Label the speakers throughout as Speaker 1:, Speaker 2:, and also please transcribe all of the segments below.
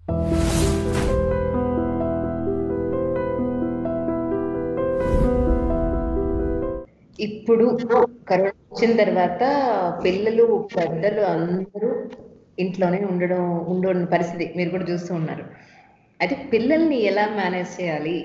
Speaker 1: ఇప్పుడు కరోనా వచ్చిన తర్వాత పిల్లలు పెద్దలు అందరూ ఇంట్లోనే ఉండడం ఉండని పరిస్థితి మీరు కూడా చూస్తూ ఉన్నారు అయితే పిల్లల్ని ఎలా మేనేజ్ చేయాలి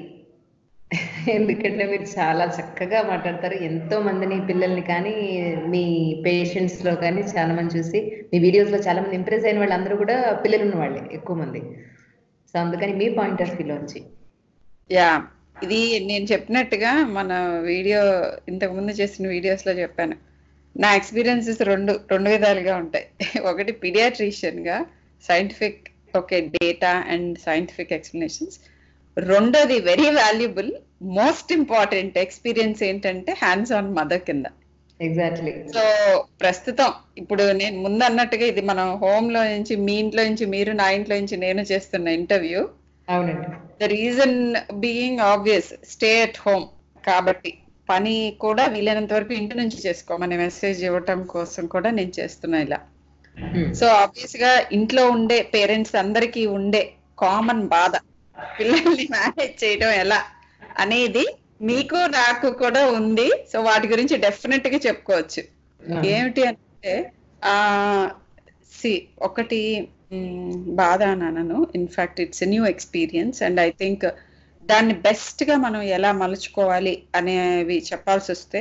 Speaker 1: ఎందుకంటే మీరు చాలా చక్కగా మాట్లాడతారు ఎంతో మందిని పిల్లల్ని కానీ మీ పేషెంట్స్ లో కానీ చాలా మంది చూసి మీ వీడియోస్ లో చాలా మంది ఇంప్రెస్ అయిన వాళ్ళందరూ కూడా పిల్లలు ఉన్న వాళ్ళే ఎక్కువ మంది సో అందుకని మీ పాయింట్ ఆఫ్ వ్యూలోంచి
Speaker 2: యా ఇది నేను చెప్పినట్టుగా మన వీడియో ఇంతకు ముందు చేసిన వీడియోస్ లో చెప్పాను నా ఎక్స్పీరియన్సెస్ రెండు రెండు విధాలుగా ఉంటాయి ఒకటి pediatrician గా scientific okay data and scientific explanations రెండోది very valuable most important experience ఏంటంటే హ్యాండ్స్ ఆన్ మదర్ కింద
Speaker 1: ఎగ్జాక్ట్లీ
Speaker 2: సో ప్రస్తుతం ఇప్పుడు నేను ముందు అన్నట్టుగా ఇది మనం హోమ్ లో నుంచి మీ ఇంట్లో నుంచి మీరు నా ఇంట్లో నుంచి నేను చేస్తున్న ఇంటర్వ్యూ
Speaker 1: అవునండి
Speaker 2: the reason being obvious stay at home కాబట్టి పని కూడా వీలైనంత వరకు ఇంటి నుంచి చేసుకోమని మెసేజ్ ఇవ్వటం కోసం కూడా నేను చేస్తున్నా ఇలా సో ఆబ్వియస్ గా ఇంట్లో ఉండే పేరెంట్స్ అందరికీ ఉండే కామన్ బాధ పిల్లల్ని మేనేజ్ చేయడం ఎలా అనేది మీకు నాకు కూడా ఉంది సో వాటి గురించి డెఫినెట్ గా చెప్పుకోవచ్చు ఏమిటి అంటే ఆ సి ఒకటి మ్, బాధ అని అనను in fact it's new experience and I think దాన్ని బెస్ట్ గా మనం ఎలా మలుచుకోవాలి అనేవి చెప్పాల్సి వస్తే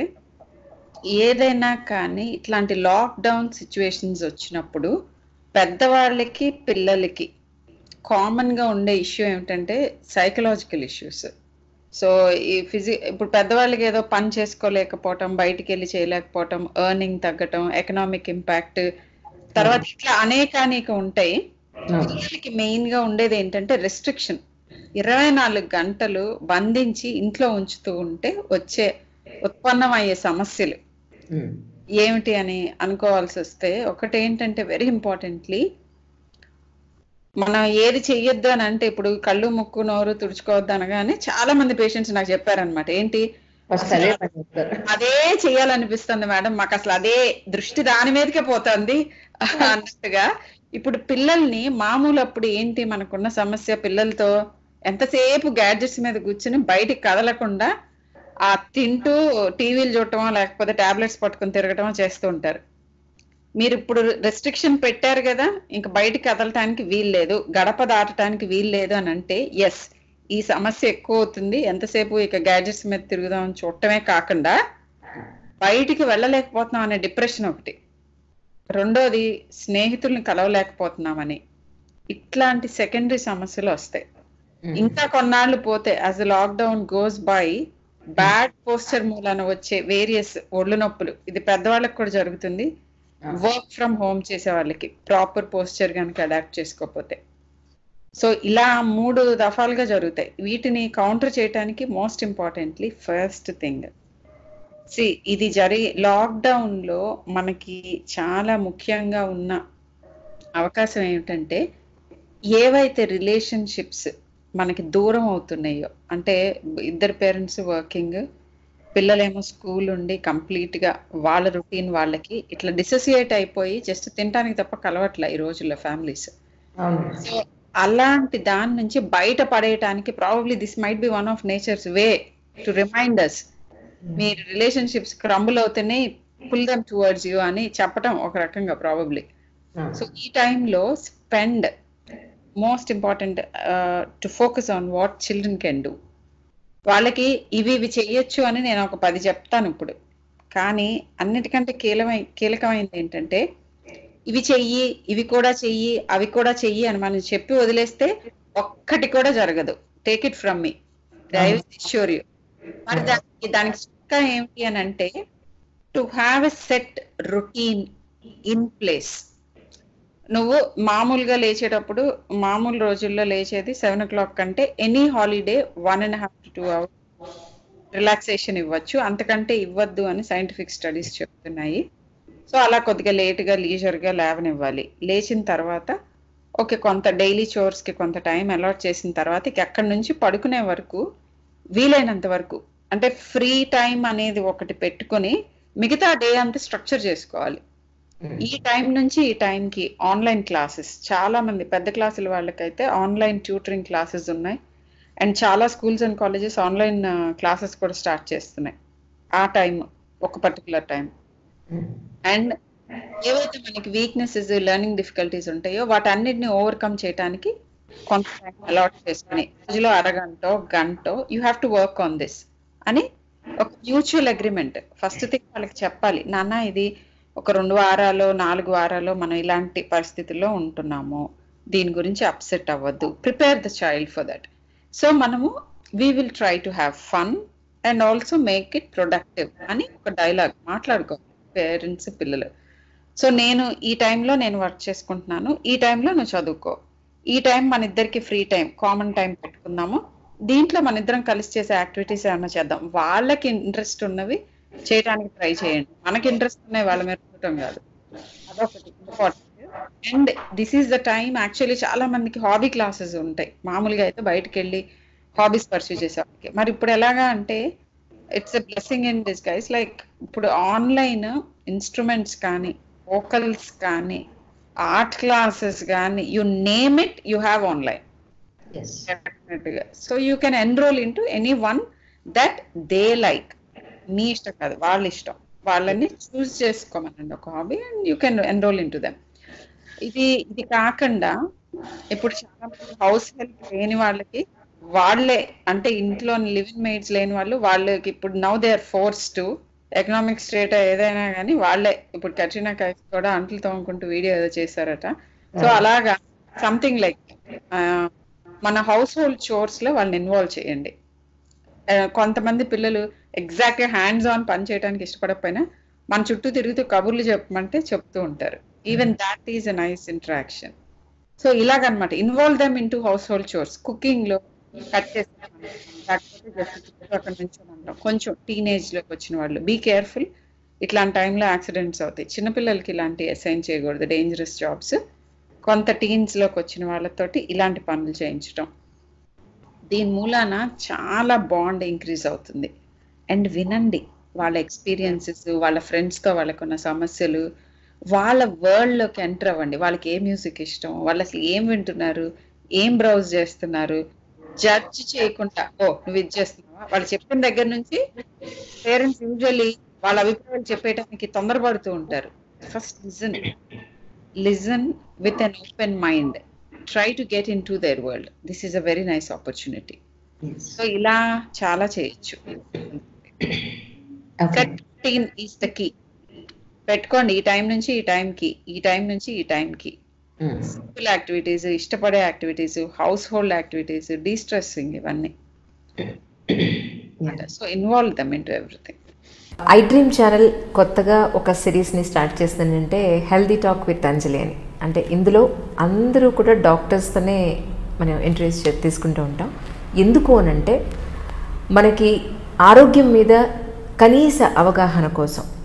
Speaker 2: ఏదైనా కానీ ఇట్లాంటి లాక్డౌన్ సిచ్యువేషన్స్ వచ్చినప్పుడు పెద్దవాళ్ళకి పిల్లలకి కామన్ గా ఉండే ఇష్యూ ఏమిటంటే సైకలాజికల్ ఇష్యూస్ సో ఈ ఫిజి ఇప్పుడు పెద్దవాళ్ళకి ఏదో పని చేసుకోలేకపోవటం బయటికి వెళ్ళి చేయలేకపోవటం ఎర్నింగ్ తగ్గటం ఎకనామిక్ ఇంపాక్ట్ తర్వాత ఇట్లా అనేక అనేక ఉంటాయి పిల్లలకి మెయిన్ గా ఉండేది ఏంటంటే రెస్ట్రిక్షన్ ఇరవై నాలుగు గంటలు బంధించి ఇంట్లో ఉంచుతూ ఉంటే వచ్చే ఉత్పన్నమయ్యే సమస్యలు ఏమిటి అని అనుకోవాల్సి వస్తే ఒకటి ఏంటంటే వెరీ ఇంపార్టెంట్లీ మనం ఏది చెయ్యొద్దు అని అంటే ఇప్పుడు కళ్ళు ముక్కు నోరు తుడుచుకోవద్దు అనగానే చాలా మంది పేషెంట్స్ నాకు చెప్పారనమాట ఏంటి
Speaker 1: ఫస్ట్ అదే పని చెప్తారు
Speaker 2: అదే చేయాలనిపిస్తుంది మేడం మాకు అసలు అదే దృష్టి దాని మీదకే పోతుంది అన్నట్టుగా ఇప్పుడు పిల్లల్ని మామూలు అప్పుడు ఏంటి మనకున్న సమస్య పిల్లలతో ఎంతసేపు గ్యాడ్జెట్స్ మీద కూర్చుని బయటికి కదలకుండా ఆ తింటూ టీవీలు చూడటమో లేకపోతే టాబ్లెట్స్ పట్టుకొని తిరగటమో చేస్తూ ఉంటారు మీరు ఇప్పుడు రెస్ట్రిక్షన్ పెట్టారు కదా ఇంక బయటికి కదలటానికి వీలు లేదు గడప దాటడానికి వీలు లేదు అని అంటే ఎస్ ఈ సమస్య ఎక్కువ అవుతుంది ఎంతసేపు ఇక గ్యాడ్జెట్స్ మీద తిరుగుదాం చూడటమే కాకుండా బయటికి వెళ్ళలేకపోతున్నాం అనే డిప్రెషన్ ఒకటి రెండోది స్నేహితుల్ని కలవలేకపోతున్నామని ఇట్లాంటి సెకండరీ సమస్యలు వస్తాయి ఇంకా కొన్నాళ్ళు పోతే as lockdown goes by bad posture మూలాన వచ్చే వేరియస్ ఒళ్ళు నొప్పులు ఇది పెద్దవాళ్ళకి కూడా జరుగుతుంది వర్క్ ఫ్రమ్ హోమ్ చేసే వాళ్ళకి ప్రాపర్ పోస్చర్ కనుక అడాప్ట్ చేసుకోకపోతే సో ఇలా మూడు దఫాలుగా జరుగుతాయి వీటిని కౌంటర్ చేయడానికి మోస్ట్ ఇంపార్టెంట్లీ ఫస్ట్ థింగ్ సి ఇది జరి లాక్డౌన్ లో మనకి చాలా ముఖ్యంగా ఉన్న అవకాశం ఏమిటంటే ఏవైతే రిలేషన్షిప్స్ మనకి దూరం అవుతున్నాయో అంటే ఇద్దరు పేరెంట్స్ వర్కింగ్ పిల్లలేమో స్కూల్ ఉండి కంప్లీట్ గా వాళ్ళ రొటీన్ వాళ్ళకి ఇట్లా డిసోసియేట్ అయిపోయి జస్ట్ తినడానికి తప్ప కలవట్లే ఈ రోజుల్లో ఫ్యామిలీస్
Speaker 1: అవును
Speaker 2: సో అలాంటి దాని నుంచి బయట పడేయటానికి probably this might be one of nature's way to reminders మీరు రిలేషన్షిప్స్ క్రంబుల్ అవుతున్నాయి పుల్ దమ్ టువర్డ్స్ యూ అని చెప్పటం ఒక రకంగా ప్రాబబ్లీ సో ఈ టైంలో spend most important to focus on what children can do వాళ్ళకి ఇవి ఇవి చెయ్యొచ్చు అని నేను ఒక పది చెప్తాను ఇప్పుడు కానీ అన్నిటికంటే కీలమై కీలకమైనది ఏంటంటే ఇవి చెయ్యి ఇవి కూడా చెయ్యి అవి కూడా చెయ్యి అని మనం చెప్పి వదిలేస్తే ఒక్కటి కూడా జరగదు take it from me sure you మరి దానికి దానికి చిక్క ఏమిటి అని అంటే to have a set routine in place నువ్వు మామూలుగా లేచేటప్పుడు మామూలు రోజుల్లో లేచేది సెవెన్ ఓ క్లాక్ కంటే any holiday one and half to two hour relaxation ఇవ్వచ్చు అంతకంటే ఇవ్వద్దు అని సైంటిఫిక్ స్టడీస్ చెప్తున్నాయి సో అలా కొద్దిగా లేట్గా లీజర్గా లేవనివ్వాలి లేచిన తర్వాత ఓకే కొంత డైలీ కి కొంత టైం అలాట్ చేసిన తర్వాత ఇక అక్కడి నుంచి పడుకునే వరకు వీలైనంత వరకు అంటే ఫ్రీ టైం అనేది ఒకటి పెట్టుకొని మిగతా డే అంతా స్ట్రక్చర్ చేసుకోవాలి ఈ టైం నుంచి ఈ టైంకి ఆన్లైన్ క్లాసెస్ చాలా మంది పెద్ద క్లాసుల వాళ్ళకైతే ఆన్లైన్ ట్యూటరింగ్ క్లాసెస్ ఉన్నాయి అండ్ చాలా schools and colleges online classes కూడా స్టార్ట్ చేస్తున్నాయి ఆ టైం ఒక పర్టికులర్ టైం అండ్ ఏవైతే మనకి వీక్నెసెస్ లెర్నింగ్ డిఫికల్టీస్ ఉంటాయో వాటన్నిటిని ఓవర్కమ్ చేయడానికి కొంత టైం అలాట్ చేసుకుని రోజులో అరగంట గంట you have to work on this అని ఒక మ్యూచువల్ అగ్రిమెంట్ ఫస్ట్ థింగ్ వాళ్ళకి చెప్పాలి నాన్న ఇది ఒక రెండు వారాలు నాలుగు వారాలు మనం ఇలాంటి పరిస్థితుల్లో ఉంటున్నాము దీని గురించి అప్సెట్ అవ్వద్దు prepare the child for that so మనము we will try to have fun and also make it productive అని ఒక డైలాగ్ మాట్లాడుకోవాలి పేరెంట్స్ పిల్లలు సో నేను ఈ టైంలో నేను వర్క్ చేసుకుంటున్నాను ఈ టైంలో నువ్వు చదువుకో ఈ టైం మన ఇద్దరికి ఫ్రీ టైం కామన్ టైం పెట్టుకుందాము దీంట్లో మన ఇద్దరం కలిసి చేసే యాక్టివిటీస్ ఏమైనా చేద్దాం వాళ్ళకి ఇంట్రెస్ట్ ఉన్నవి చేయడానికి ట్రై చేయండి మనకి ఇంట్రెస్ట్ ఉన్నాయి వాళ్ళ మీద ఉండటం కాదు అదొకటి important and this is the time actually చాలా మందికి హాబీ క్లాసెస్ ఉంటాయి మామూలుగా అయితే బయటకు వెళ్ళి హాబీస్ పర్సూ చేసే వాళ్ళకి మరి ఇప్పుడు ఎలాగా అంటే it's a blessing in disguise like ఇప్పుడు ఆన్లైన్ ఇన్స్ట్రుమెంట్స్ కానీ వోకల్స్ కానీ ఆర్ట్ క్లాసెస్ కానీ you name it you have online
Speaker 1: ఎస్
Speaker 2: డెఫినెట్గా so you can enrol in to any one that they like మీ ఇష్టం కాదు వాళ్ళ ఇష్టం వాళ్ళని చూస్ చేసుకోమనండి ఒక hobby and you can enrol in to them ఇది ఇది కాకుండా ఇప్పుడు చాలా మంది హౌస్ హెల్ప్ లేని వాళ్ళకి వాళ్ళే అంటే ఇంట్లో లివింగ్ మేడ్స్ లేని వాళ్ళు వాళ్ళకి ఇప్పుడు now they are force to economic state ఏదైనా కానీ వాళ్ళే ఇప్పుడు కట్రినా కైఫ్ కూడా అంట్లు తోముకుంటూ వీడియో ఏదో చేశారట సో అలాగా సంథింగ్ లైక్ మన హౌస్ హోల్డ్ చోర్స్ లో వాళ్ళని ఇన్వాల్వ్ చేయండి ఆ, కొంతమంది పిల్లలు ఎగ్జాక్ట్ గా హ్యాండ్స్ ఆన్ పని చేయడానికి ఇష్టపడకపోయినా మన చుట్టూ తిరుగుతూ కబుర్లు చెప్పమంటే చెప్తూ ఉంటారు even that is a nice interaction so ఇలాగనమాట involve them in to household chores cooking లో కట్ చేస్తాం లేకపోతే just చుట్టుపక్కల నుంచోమంటాం కొంచెం టీనేజ్ లోకి వచ్చిన వాళ్ళు బీ కేర్ఫుల్ ఇట్లాంటి టైంలో యాక్సిడెంట్స్ అవుతాయి చిన్నపిల్లలకి ఇలాంటి అసైన్ చేయకూడదు డేంజరస్ జాబ్స్ కొంత టీన్స్ లోకి వచ్చిన వాళ్ళతోటి ఇలాంటి పనులు చేయించడం దీని మూలాన చాలా బాండ్ ఇంక్రీజ్ అవుతుంది అండ్ వినండి వాళ్ళ ఎక్స్పీరియన్సెస్ వాళ్ళ ఫ్రెండ్స్తో వాళ్ళకున్న సమస్యలు వాళ్ళ వరల్డ్లోకి ఎంటర్ అవ్వండి వాళ్ళకి ఏ మ్యూజిక్ ఇష్టం వాళ్ళు అసలు ఏం వింటున్నారు ఏం బ్రౌజ్ చేస్తున్నారు జడ్జ్ చేయకుండా ఓ నువ్వు ఇది చేస్తున్నావా వాళ్ళు చెప్పిన దగ్గర నుంచి పేరెంట్స్ యూజువల్లీ వాళ్ళ అభిప్రాయాలు చెప్పేయడానికి తొందరపడుతూ ఉంటారు first listen listen with an open mind try to get in to their world this is a very nice opportunity so ఇలా చాలా చేయొచ్చు
Speaker 1: okay
Speaker 2: set is the key పెట్టుకోండి ఈ టైం నుంచి ఈ టైంకి ఈ టైం నుంచి ఈ టైంకి సింపుల్ యాక్టివిటీస్ ఇష్టపడే activities household activities destressing ఇవన్నీ so involve them in to everything
Speaker 3: I dream channel కొత్తగా ఒక సిరీస్ని స్టార్ట్ చేస్తుందంటే హెల్దీ టాక్ విత్ అంజలి అని అంటే ఇందులో అందరూ కూడా డాక్టర్స్తోనే మనం ఇంటర్వ్యూస్ చే- తీసుకుంటూ ఉంటాం ఎందుకు అనంటే మనకి ఆరోగ్యం మీద కనీస అవగాహన కోసం